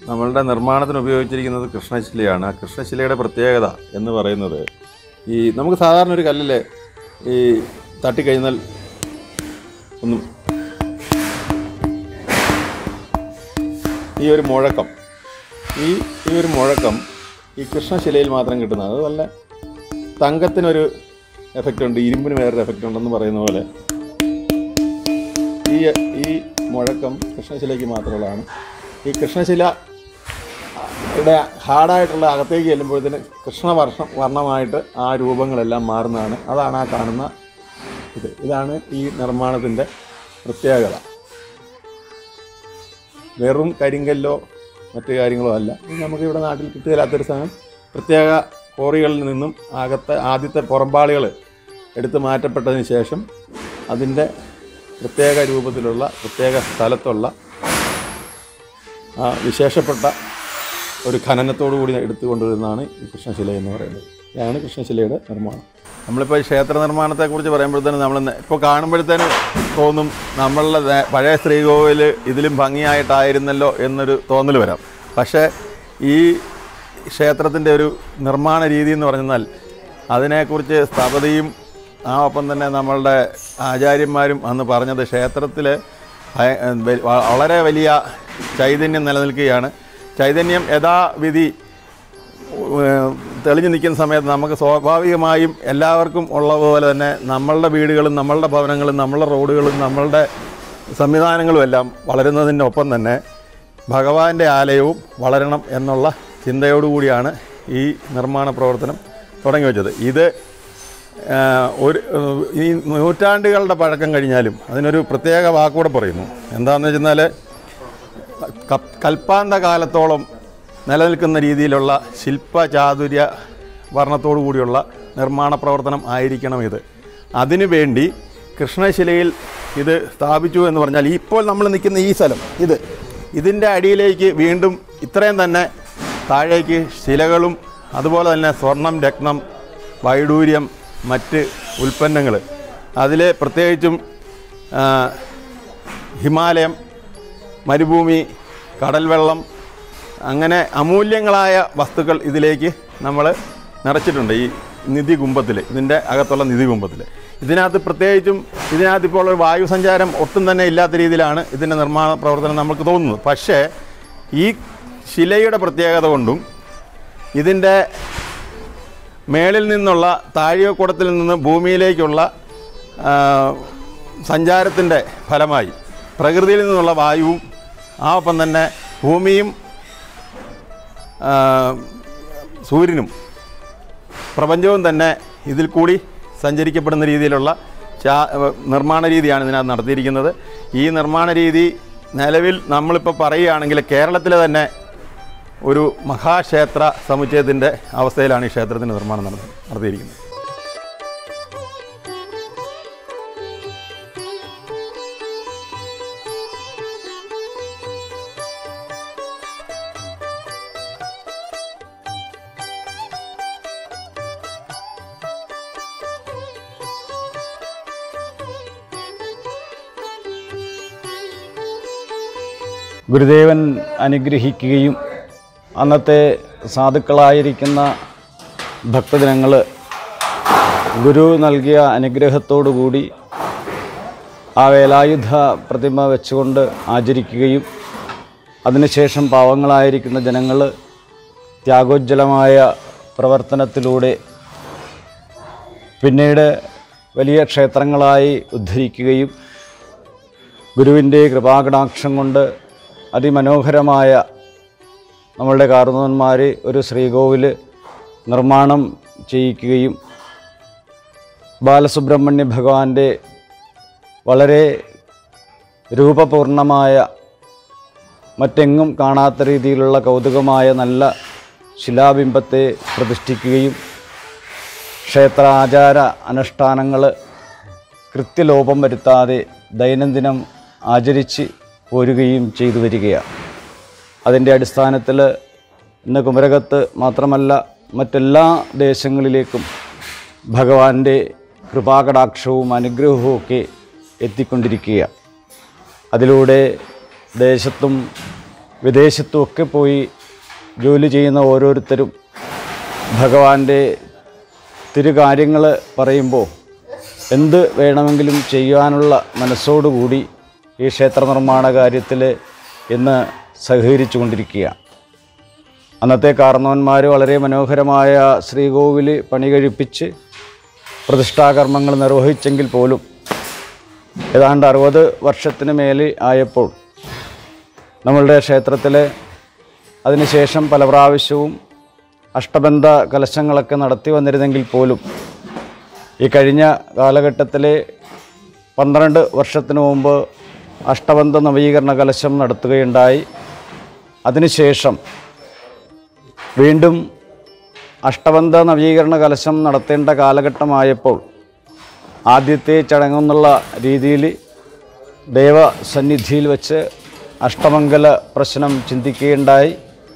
നമ്മളുടെ നിർമ്മാണത്തിന് ഉപയോഗിച്ചിരിക്കുന്നത് കൃഷ്ണശിലയാണ് ആ കൃഷ്ണശിലയുടെ പ്രത്യേകത എന്ന് പറയുന്നത് ഈ നമുക്ക് സാധാരണ ഒരു കല്ലിൽ ഈ തട്ടിക്കഴിഞ്ഞാൽ ഒന്നും ഈ ഒരു മുഴക്കം ഈ ഈ ഒരു മുഴക്കം ഈ കൃഷ്ണശിലയിൽ മാത്രം കിട്ടുന്നത് അതുപോലെ തങ്കത്തിനൊരു എഫക്റ്റ് ഉണ്ട് ഇരുമ്പിന് വേറൊരു എഫക്റ്റ് ഉണ്ടെന്ന് പറയുന്ന പോലെ ഈ ഈ മുഴക്കം കൃഷ്ണശിലയ്ക്ക് മാത്രമുള്ളതാണ് ഈ കൃഷ്ണശില യുടെ ഹാർഡായിട്ടുള്ള അകത്തേക്ക് ചെല്ലുമ്പോഴത്തേന് കൃഷ്ണവർഷം വർണ്ണമായിട്ട് ആ രൂപങ്ങളെല്ലാം മാറുന്നതാണ് അതാണ് ആ കാണുന്ന ഇത് ഇതാണ് ഈ നിർമ്മാണത്തിൻ്റെ പ്രത്യേകത വെറും കരിങ്കല്ലോ മറ്റു കാര്യങ്ങളോ അല്ല ഇത് നമുക്ക് ഇവിടെ നാട്ടിൽ കിട്ടുകയില്ലാത്തൊരു സാധനം പ്രത്യേക കോറികളിൽ നിന്നും അകത്തെ ആദ്യത്തെ പുറമ്പാളികൾ എടുത്ത് മാറ്റപ്പെട്ടതിന് ശേഷം അതിൻ്റെ പ്രത്യേക രൂപത്തിലുള്ള പ്രത്യേക സ്ഥലത്തുള്ള ആ വിശേഷപ്പെട്ട ഒരു ഖനനത്തോടു കൂടി എടുത്തു കൊണ്ടുവരുന്നതാണ് ഈ കൃഷ്ണശില എന്ന് പറയുന്നത് ഇതാണ് കൃഷ്ണശിലയുടെ നിർമ്മാണം നമ്മളിപ്പോൾ ഈ ക്ഷേത്ര നിർമ്മാണത്തെക്കുറിച്ച് പറയുമ്പോഴത്തേനും നമ്മൾ ഇപ്പോൾ കാണുമ്പോഴത്തേനും തോന്നും നമ്മളുടെ നേ- പഴയ ശ്രീകോവിൽ ഇതിലും ഭംഗിയായിട്ടായിരുന്നല്ലോ എന്നൊരു തോന്നൽ വരാം പക്ഷേ ഈ ക്ഷേത്രത്തിൻ്റെ ഒരു നിർമ്മാണ രീതി എന്ന് പറഞ്ഞാൽ അതിനെക്കുറിച്ച് സ്ഥപതിയും ആ ഒപ്പം തന്നെ നമ്മളുടെ ആചാര്യന്മാരും അന്ന് പറഞ്ഞത് ക്ഷേത്രത്തിൽ വളരെ വലിയ ചൈതന്യം നിലനിൽക്കുകയാണ് ചൈതന്യം യഥാവിധി ഏഹ് തെളിഞ്ഞു നിൽക്കുന്ന സമയത്ത് നമുക്ക് സ്വാഭാവികമായും എല്ലാവർക്കും ഉള്ളതുപോലെ തന്നെ നമ്മളുടെ വീടുകളും നമ്മളുടെ ഭവനങ്ങളും നമ്മളുടെ റോഡുകളും നമ്മളുടെ സംവിധാനങ്ങളും എല്ലാം വളരുന്നതിൻ്റെ ഒപ്പം തന്നെ ഭഗവാന്റെ ആലയവും വളരണം എന്നുള്ള ചിന്തയോടുകൂടിയാണ് ഈ നിർമ്മാണ പ്രവർത്തനം തുടങ്ങി വെച്ചത് ഇത് ഏഹ്, ഒരു ഏഹ്, ഈ നൂറ്റാണ്ടുകളുടെ പഴക്കം കഴിഞ്ഞാലും അതിനൊരു പ്രത്യേക വാക്കുകൂടെ പറയുന്നു എന്താണെന്ന് വെച്ചെന്നാൽ കപ്- കൽപ്പാന്ത കാലത്തോളം നിലനിൽക്കുന്ന രീതിയിലുള്ള ശില്പചാതുര്യ വർണ്ണത്തോടു കൂടിയുള്ള നിർമ്മാണ പ്രവർത്തനം ആയിരിക്കണം ഇത് അതിനുവേണ്ടി കൃഷ്ണശിലയിൽ ഇത് സ്ഥാപിച്ചു എന്ന് പറഞ്ഞാൽ ഇപ്പോൾ നമ്മൾ നിൽക്കുന്ന ഈ സ്ഥലം ഇത് ഇതിൻ്റെ അടിയിലേക്ക് വീണ്ടും ഇത്രയും തന്നെ താഴേക്ക് ശിലകളും അതുപോലെ തന്നെ സ്വർണം രത്നം വൈഡൂര്യം മറ്റ് ഉൽപ്പന്നങ്ങൾ അതിൽ പ്രത്യേകിച്ചും ആ, ഹിമാലയം മരുഭൂമി കടൽ വെള്ളം അങ്ങനെ അമൂല്യങ്ങളായ വസ്തുക്കൾ ഇതിലേക്ക് നമ്മൾ നിറച്ചിട്ടുണ്ട് ഈ നിധി കുംഭത്തിൽ ഇതിൻ്റെ അകത്തുള്ള നിധി കുംഭത്തിൽ ഇതിനകത്ത് പ്രത്യേകിച്ചും ഇതിനകത്ത് ഇപ്പോൾ ഒരു വായു സഞ്ചാരം ഒട്ടും തന്നെ ഇല്ലാത്ത രീതിയിലാണ് ഇതിൻ്റെ നിർമ്മാണ പ്രവർത്തനം നമുക്ക് തോന്നുന്നത് പക്ഷേ ഈ ശിലയുടെ പ്രത്യേകത കൊണ്ടും ഇതിൻ്റെ മേളിൽ നിന്നുള്ള താഴികക്കുടത്തിൽ നിന്ന് ഭൂമിയിലേക്കുള്ള ആ, സഞ്ചാരത്തിൻ്റെ ഫലമായി പ്രകൃതിയിൽ നിന്നുള്ള വായുവും ആ ഒപ്പം തന്നെ ഭൂമിയും ആ, സൂര്യനും പ്രപഞ്ചവും തന്നെ ഇതിൽ കൂടി സഞ്ചരിക്കപ്പെടുന്ന രീതിയിലുള്ള ചാ നിർമ്മാണ രീതിയാണ് ഇതിനകത്ത് നടത്തിയിരിക്കുന്നത് ഈ നിർമ്മാണ രീതി നിലവിൽ നമ്മളിപ്പോൾ പറയുകയാണെങ്കിൽ കേരളത്തിലെ തന്നെ ഒരു മഹാക്ഷേത്ര സമുച്ചയത്തിൻ്റെ അവസ്ഥയിലാണ് ഈ ക്ഷേത്രത്തിൻ്റെ നിർമ്മാണം നട നടത്തിയിരിക്കുന്നത് ഗുരുദേവൻ അനുഗ്രഹിക്കുകയും അന്നത്തെ സാധുക്കളായിരിക്കുന്ന ഭക്തജനങ്ങൾ ഗുരു നൽകിയ അനുഗ്രഹത്തോടുകൂടി ആ വേലായുധ പ്രതിമ വെച്ചുകൊണ്ട് ആചരിക്കുകയും അതിനുശേഷം പാവങ്ങളായിരിക്കുന്ന ജനങ്ങൾ ത്യാഗോജ്ജലമായ പ്രവർത്തനത്തിലൂടെ പിന്നീട് വലിയ ക്ഷേത്രങ്ങളായി ഉദ്ധരിക്കുകയും ഗുരുവിൻ്റെ കൃപാകടാക്ഷം കൊണ്ട് അതിമനോഹരമായ നമ്മളുടെ കാർന്നവന്മാർ ഒരു ശ്രീകോവിൽ നിർമ്മാണം ചെയ്യിക്കുകയും ബാലസുബ്രഹ്മണ്യ ഭഗവാന്റെ വളരെ രൂപപൂർണമായ മറ്റെങ്ങും കാണാത്ത രീതിയിലുള്ള കൗതുകമായ നല്ല ശിലാബിംബത്തെ പ്രതിഷ്ഠിക്കുകയും ക്ഷേത്ര ആചാര അനുഷ്ഠാനങ്ങൾ കൃത്യലോപം വരുത്താതെ ദൈനംദിനം ആചരിച്ച് പോരുകയും ചെയ്തു വരികയാണ് അതിൻ്റെ അടിസ്ഥാനത്തിൽ ഇന്ന് കുമരകത്ത് മാത്രമല്ല മറ്റെല്ലാ ദേശങ്ങളിലേക്കും ഭഗവാന്റെ കൃപാകടാക്ഷവും അനുഗ്രഹവും ഒക്കെ എത്തിക്കൊണ്ടിരിക്കുകയാണ് അതിലൂടെ ദേശത്തും വിദേശത്തുമൊക്കെ പോയി ജോലി ചെയ്യുന്ന ഓരോരുത്തരും ഭഗവാന്റെ തിരുകാര്യങ്ങൾ പറയുമ്പോൾ എന്ത് വേണമെങ്കിലും ചെയ്യാനുള്ള മനസ്സോടുകൂടി ഈ ക്ഷേത്ര നിർമ്മാണ കാര്യത്തിൽ ഇന്ന് സഹകരിച്ചു കൊണ്ടിരിക്കുകയാണ് അന്നത്തെ കാർന്നവന്മാർ വളരെ മനോഹരമായ ശ്രീകോവിൽ പണി കഴിപ്പിച്ച് പ്രതിഷ്ഠാകർമ്മങ്ങൾ നിർവഹിച്ചെങ്കിൽ പോലും ഏതാണ്ട് അറുപത് വർഷത്തിന് മേലെ ആയപ്പോൾ നമ്മളുടെ ക്ഷേത്രത്തിൽ അതിനുശേഷം പല പ്രാവശ്യവും അഷ്ടബന്ധ കലശങ്ങളൊക്കെ നടത്തി വന്നിരുന്നെങ്കിൽ പോലും ഈ കഴിഞ്ഞ കാലഘട്ടത്തിലെ പന്ത്രണ്ട് വർഷത്തിന് മുമ്പ് അഷ്ടബന്ധ നവീകരണ കലശം നടത്തുകയുണ്ടായി അതിനുശേഷം വീണ്ടും അഷ്ടബന്ധ നവീകരണ കലശം നടത്തേണ്ട കാലഘട്ടമായപ്പോൾ ആദ്യത്തെ ചടങ്ങെന്നുള്ള രീതിയിൽ ദേവസന്നിധിയിൽ വെച്ച് അഷ്ടമംഗല പ്രശ്നം ചിന്തിക്കുകയുണ്ടായി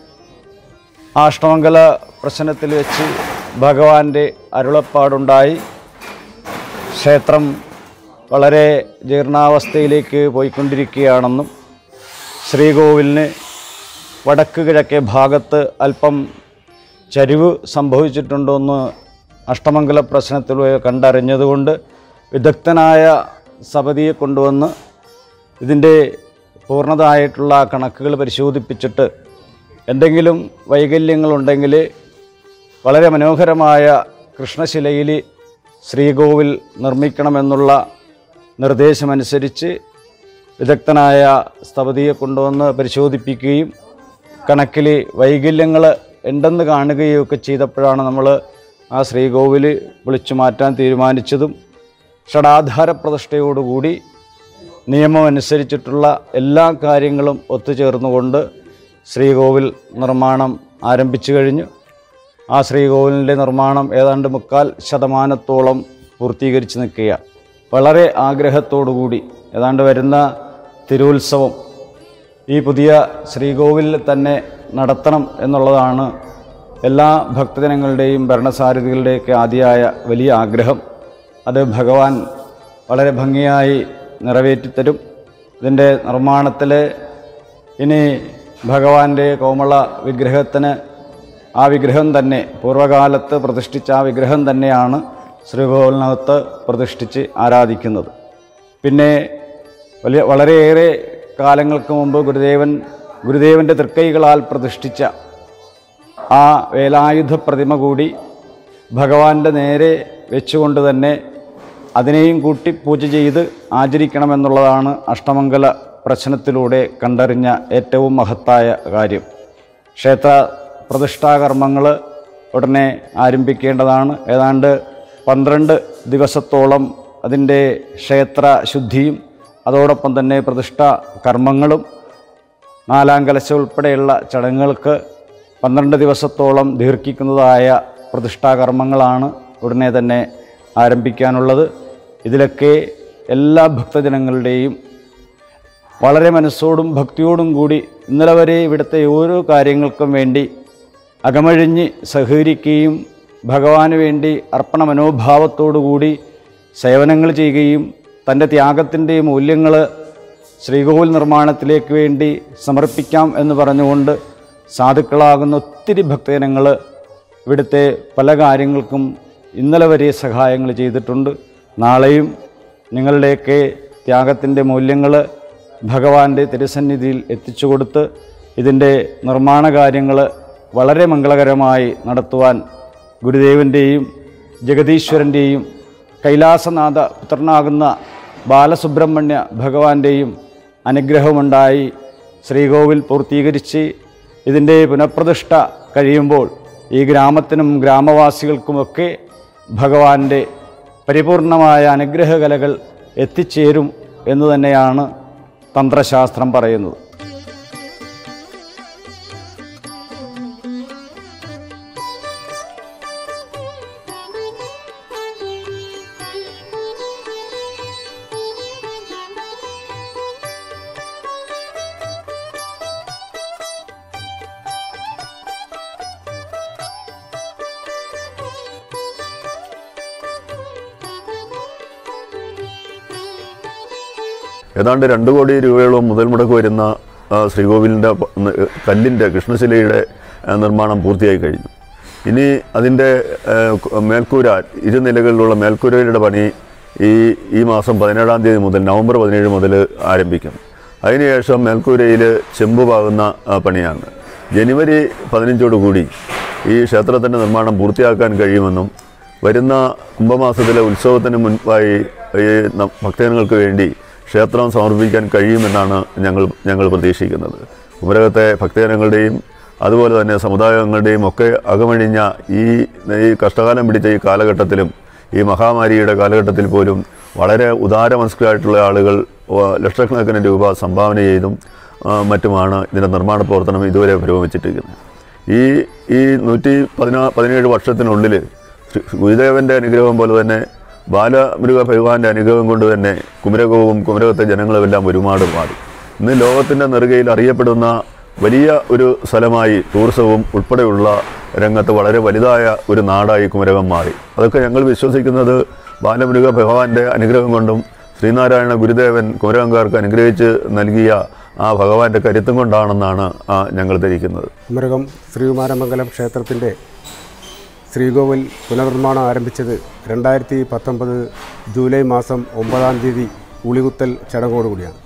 ആ അഷ്ടമംഗല പ്രശ്നത്തിൽ വെച്ച് ഭഗവാന്റെ അരുളപ്പാടുണ്ടായി ക്ഷേത്രം വളരെ ജീർണാവസ്ഥയിലേക്ക് പോയിക്കൊണ്ടിരിക്കുകയാണെന്നും ശ്രീകോവിലിന് വടക്ക് കിഴക്കേ ഭാഗത്ത് അല്പം ചരിവ് സംഭവിച്ചിട്ടുണ്ടോയെന്ന് അഷ്ടമംഗല പ്രശ്നത്തിൽ കണ്ടറിഞ്ഞതുകൊണ്ട് വിദഗ്ധനായ സപതിയെ കൊണ്ടുവന്ന് ഇതിൻ്റെ പൂർണ്ണതായിട്ടുള്ള കണക്കുകൾ പരിശോധിപ്പിച്ചിട്ട് എന്തെങ്കിലും വൈകല്യങ്ങളുണ്ടെങ്കിൽ വളരെ മനോഹരമായ കൃഷ്ണശിലയിൽ ശ്രീകോവിൽ നിർമ്മിക്കണമെന്നുള്ള നിർദ്ദേശമനുസരിച്ച് വിദഗ്ധനായ സ്ഥപതിയെ കൊണ്ടുവന്ന് പരിശോധിപ്പിക്കുകയും കണക്കിൽ വൈകല്യങ്ങൾ ഉണ്ടെന്ന് കാണുകയും ഒക്കെ ചെയ്തപ്പോഴാണ് നമ്മൾ ആ ശ്രീകോവിൽ വിളിച്ചു മാറ്റാൻ തീരുമാനിച്ചതും ഷടാധാര പ്രതിഷ്ഠയോടുകൂടി നിയമമനുസരിച്ചിട്ടുള്ള എല്ലാ കാര്യങ്ങളും ഒത്തുചേർന്നുകൊണ്ട് ശ്രീകോവിൽ നിർമ്മാണം ആരംഭിച്ചു കഴിഞ്ഞു ആ ശ്രീകോവിലിൻ്റെ നിർമ്മാണം ഏതാണ്ട് മുക്കാൽ ശതമാനത്തോളം പൂർത്തീകരിച്ച് നിൽക്കുക വളരെ ആഗ്രഹത്തോടുകൂടി ഏതാണ്ട് വരുന്ന തിരുവുത്സവം ഈ പുതിയ ശ്രീകോവിലിൽ തന്നെ നടത്തണം എന്നുള്ളതാണ് എല്ലാ ഭക്തജനങ്ങളുടെയും ഭരണസാരഥികളുടെയൊക്കെ ആദ്യമായ വലിയ ആഗ്രഹം അത് ഭഗവാൻ വളരെ ഭംഗിയായി നിറവേറ്റിത്തരും ഇതിൻ്റെ നിർമ്മാണത്തിൽ ഇനി ഭഗവാന്റെ കോമള വിഗ്രഹത്തിന് ആ വിഗ്രഹം തന്നെ പൂർവ്വകാലത്ത് പ്രതിഷ്ഠിച്ച ആ വിഗ്രഹം തന്നെയാണ് ശ്രീകോവിലിനകത്ത് പ്രതിഷ്ഠിച്ച് ആരാധിക്കുന്നത് പിന്നെ വലിയ വളരെയേറെ കാലങ്ങൾക്ക് മുമ്പ് ഗുരുദേവൻ ഗുരുദേവൻ്റെ തൃക്കൈകളാൽ പ്രതിഷ്ഠിച്ച ആ വേലായുധ പ്രതിമ കൂടി ഭഗവാന്റെ നേരെ വെച്ചുകൊണ്ട് തന്നെ അതിനെയും കൂട്ടി പൂജ ചെയ്ത് ആചരിക്കണമെന്നുള്ളതാണ് അഷ്ടമംഗല പ്രശ്നത്തിലൂടെ കണ്ടറിഞ്ഞ ഏറ്റവും മഹത്തായ കാര്യം ക്ഷേത്ര പ്രതിഷ്ഠാകർമ്മങ്ങൾ ഉടനെ ആരംഭിക്കേണ്ടതാണ് ഏതാണ്ട് പന്ത്രണ്ട് ദിവസത്തോളം അതിൻ്റെ ക്ഷേത്ര ശുദ്ധിയും അതോടൊപ്പം തന്നെ പ്രതിഷ്ഠാ കർമ്മങ്ങളും നാലാം കലശം ഉൾപ്പെടെയുള്ള ചടങ്ങുകൾക്ക് പന്ത്രണ്ട് ദിവസത്തോളം ദീർഘിക്കുന്നതായ പ്രതിഷ്ഠാകർമ്മങ്ങളാണ് ഉടനെ തന്നെ ആരംഭിക്കാനുള്ളത് ഇതിലൊക്കെ എല്ലാ ഭക്തജനങ്ങളുടെയും വളരെ മനസ്സോടും ഭക്തിയോടും കൂടി ഇന്നലെ വരെ ഇവിടുത്തെ ഓരോ കാര്യങ്ങൾക്കും വേണ്ടി അകമഴിഞ്ഞ് സഹകരിക്കുകയും ഭഗവാന് വേണ്ടി അർപ്പണ മനോഭാവത്തോടുകൂടി സേവനങ്ങൾ ചെയ്യുകയും തൻ്റെ ത്യാഗത്തിൻ്റെ മൂല്യങ്ങൾ ശ്രീകോവിൽ നിർമ്മാണത്തിലേക്ക് വേണ്ടി സമർപ്പിക്കാം എന്ന് പറഞ്ഞുകൊണ്ട് സാധുക്കളാകുന്ന ഒത്തിരി ഭക്തജനങ്ങൾ ഇവിടുത്തെ പല കാര്യങ്ങൾക്കും ഇന്നലെ വരെ സഹായങ്ങൾ ചെയ്തിട്ടുണ്ട് നാളെയും നിങ്ങളുടെയൊക്കെ ത്യാഗത്തിൻ്റെ മൂല്യങ്ങൾ ഭഗവാന്റെ തിരുസന്നിധിയിൽ എത്തിച്ചു കൊടുത്ത് ഇതിൻ്റെ നിർമ്മാണ കാര്യങ്ങൾ വളരെ മംഗളകരമായി നടത്തുവാൻ ഗുരുദേവൻ്റെയും ജഗദീശ്വരൻ്റെയും കൈലാസനാഥ പുത്രനാകുന്ന ബാലസുബ്രഹ്മണ്യ ഭഗവാന്റെയും അനുഗ്രഹമുണ്ടായി ശ്രീകോവിൽ പൂർത്തീകരിച്ച് ഇതിൻ്റെ പുനഃപ്രതിഷ്ഠ കഴിയുമ്പോൾ ഈ ഗ്രാമത്തിനും ഗ്രാമവാസികൾക്കുമൊക്കെ ഭഗവാന്റെ പരിപൂർണമായ അനുഗ്രഹകലകൾ എത്തിച്ചേരും എന്ന് തന്നെയാണ് തന്ത്രശാസ്ത്രം പറയുന്നത് ഏതാണ്ട് രണ്ട് കോടി രൂപയോളം മുതൽ മുടക്ക് വരുന്ന ആ, ശ്രീകോവിലിൻ്റെ പ- ന- കല്ലിൻ്റെ കൃഷ്ണശിലയുടെ ആ, നിർമ്മാണം പൂർത്തിയായി കഴിഞ്ഞു ഇനി അതിൻ്റെ ആ, കു- മേൽക്കൂര ഇരുനിലകളിലുള്ള മേൽക്കൂരയുടെ പണി ഈ ഈ മാസം പതിനേഴാം തീയതി മുതൽ നവംബർ പതിനേഴ് മുതൽ ആരംഭിക്കും അതിനുശേഷം മേൽക്കൂരയിൽ ചെമ്പ് പാകുന്ന ആ, പണിയാണ് ജനുവരി പതിനഞ്ചോട് കൂടി ഈ ക്ഷേത്രത്തിൻ്റെ നിർമ്മാണം പൂർത്തിയാക്കാൻ കഴിയുമെന്നും വരുന്ന കുംഭമാസത്തിലെ ഉത്സവത്തിന് മുൻപായി ഈ ന- ഭക്തജനങ്ങൾക്ക് വേണ്ടി ക്ഷേത്രം സമർപ്പിക്കാൻ കഴിയുമെന്നാണ് ഞങ്ങൾ ഞങ്ങൾ പ്രതീക്ഷിക്കുന്നത് കുമരകത്തെ ഭക്തജനങ്ങളുടെയും അതുപോലെ തന്നെ സമുദായങ്ങളുടെയും ഒക്കെ അകമഴിഞ്ഞ ഈ ഈ കഷ്ടകാലം പിടിച്ച ഈ കാലഘട്ടത്തിലും ഈ മഹാമാരിയുടെ കാലഘട്ടത്തിൽ പോലും വളരെ ഉദാരമനസ്കരായിട്ടുള്ള ആളുകൾ ഓ, ലക്ഷക്കണക്കിന് രൂപ സംഭാവന ചെയ്തും ആ, മറ്റുമാണ് ഇതിൻ്റെ നിർമ്മാണ പ്രവർത്തനം ഇതുവരെ പുരോഗമിച്ചിട്ടിരിക്കുന്നത് ഈ ഈ നൂറ്റി പതിനാ പതിനേഴ് വർഷത്തിനുള്ളിൽ ശ്രീ ഗുരുദേവൻ്റെ അനുഗ്രഹം പോലെ തന്നെ ബാലമൃഗ ഭഗവാന്റെ അനുഗ്രഹം കൊണ്ട് തന്നെ കുമരകവും കുമരകത്തെ ജനങ്ങളുമെല്ലാം ഒരുപാട് മാറി ഇന്ന് ലോകത്തിൻ്റെ നെറുകയിൽ അറിയപ്പെടുന്ന വലിയ ഒരു സ്ഥലമായി ടൂറിസവും ഉൾപ്പെടെയുള്ള രംഗത്ത് വളരെ വലുതായ ഒരു നാടായി കുമരകം മാറി അതൊക്കെ ഞങ്ങൾ വിശ്വസിക്കുന്നത് ബാലമൃഗ ഭഗവാന്റെ അനുഗ്രഹം കൊണ്ടും ശ്രീനാരായണ ഗുരുദേവൻ കുമരകംകാർക്ക് അനുഗ്രഹിച്ച് നൽകിയ ആ ഭഗവാന്റെ കരുത്തും കൊണ്ടാണെന്നാണ് ആ, ഞങ്ങൾ ധരിക്കുന്നത് കുമരകം ശ്രീകുമാരമംഗലം ക്ഷേത്രത്തിൻ്റെ ശ്രീകോവിൽ പുനർനിർമ്മാണം ആരംഭിച്ചത് രണ്ടായിരത്തി പത്തൊമ്പത് ജൂലൈ മാസം ഒമ്പതാം തീയതി ഉളികുത്തൽ ചടങ്ങോടുകൂടിയാണ്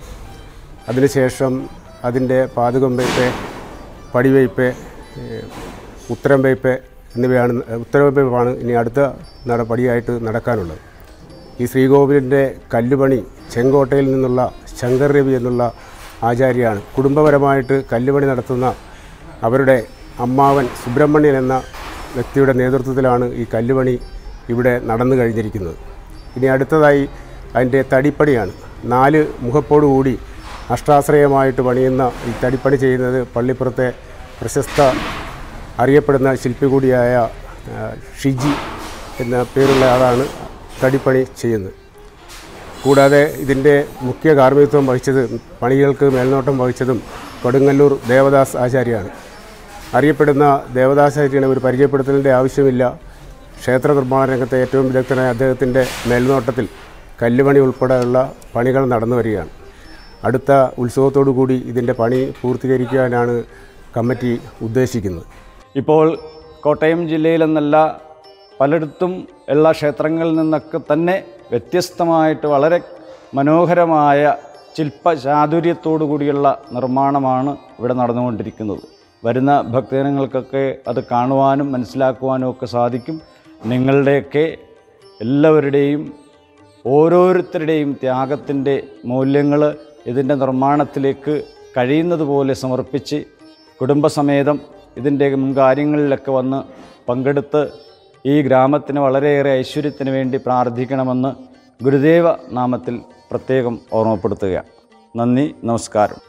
അതിനുശേഷം അതിൻ്റെ പാതുകം വയ്പ്പ് പടിവയ്പ്പ് ഏഹ്, ഉത്തരം വയ്പ്പ് എന്നിവയാണ് ഉത്തരവയ്പ്പാണ് ഇനി അടുത്ത നടപടിയായിട്ട് നടക്കാനുള്ളത് ഈ ശ്രീകോവിലിൻ്റെ കല്ലുപണി ചെങ്കോട്ടയിൽ നിന്നുള്ള ശങ്കർ രവി എന്നുള്ള ആചാര്യാണ് കുടുംബപരമായിട്ട് കല്ലുപണി നടത്തുന്ന അവരുടെ അമ്മാവൻ സുബ്രഹ്മണ്യൻ എന്ന വ്യക്തിയുടെ നേതൃത്വത്തിലാണ് ഈ കല്ലുപണി ഇവിടെ നടന്നു കഴിഞ്ഞിരിക്കുന്നത് ഇനി അടുത്തതായി അതിൻ്റെ തടിപ്പണിയാണ് നാല് മുഖപ്പോടുകൂടി അഷ്ടാശ്രയമായിട്ട് പണിയുന്ന ഈ തടിപ്പണി ചെയ്യുന്നത് പള്ളിപ്പുറത്തെ പ്രശസ്ത അറിയപ്പെടുന്ന ശില്പി കൂടിയായ ആ, ഷിജി എന്ന പേരുള്ള ആളാണ് തടിപ്പണി ചെയ്യുന്നത് കൂടാതെ ഇതിൻ്റെ മുഖ്യ കാർമ്മികത്വം വഹിച്ചത് പണികൾക്ക് മേൽനോട്ടം വഹിച്ചതും കൊടുങ്ങല്ലൂർ ദേവദാസ് ആചാര്യാണ് അറിയപ്പെടുന്ന ദേവദാസ് ആചാര്യനെ ഒരു പരിചയപ്പെടുത്തലിൻ്റെ ആവശ്യമില്ല ക്ഷേത്ര നിർമ്മാണ രംഗത്തെ ഏറ്റവും വിദഗ്ധനായ അദ്ദേഹത്തിൻ്റെ മേൽനോട്ടത്തിൽ കല്ലുപണി ഉൾപ്പെടെയുള്ള പണികൾ നടന്നു വരികയാണ് അടുത്ത ഉത്സവത്തോടു കൂടി ഇതിൻ്റെ പണി പൂർത്തീകരിക്കാനാണ് കമ്മിറ്റി ഉദ്ദേശിക്കുന്നത് ഇപ്പോൾ കോട്ടയം ജില്ലയിലെന്നല്ല പലയിടത്തും ഉള്ള ക്ഷേത്രങ്ങളിൽ നിന്നൊക്കെ തന്നെ വ്യത്യസ്തമായിട്ട് വളരെ മനോഹരമായ ശില്പചാതുര്യത്തോടു കൂടിയുള്ള നിർമ്മാണമാണ് ഇവിടെ നടന്നുകൊണ്ടിരിക്കുന്നത് വരുന്ന ഭക്തജനങ്ങൾക്കൊക്കെ അത് കാണുവാനും മനസ്സിലാക്കുവാനും ഒക്കെ സാധിക്കും നിങ്ങളുടെയൊക്കെ എല്ലാവരുടെയും ഓരോരുത്തരുടെയും ത്യാഗത്തിൻ്റെ മൂല്യങ്ങൾ ഇതിൻ്റെ നിർമ്മാണത്തിലേക്ക് കഴിയുന്നത് പോലെ സമർപ്പിച്ച് കുടുംബസമേതം ഇതിൻ്റെ മുൻകാര്യങ്ങളിലൊക്കെ വന്ന് പങ്കെടുത്ത് ഈ ഗ്രാമത്തിന് വളരെയേറെ ഐശ്വര്യത്തിന് വേണ്ടി പ്രാർത്ഥിക്കണമെന്ന് ഗുരുദേവ നാമത്തിൽ പ്രത്യേകം ഓർമ്മപ്പെടുത്തുകയാണ് നന്ദി നമസ്കാരം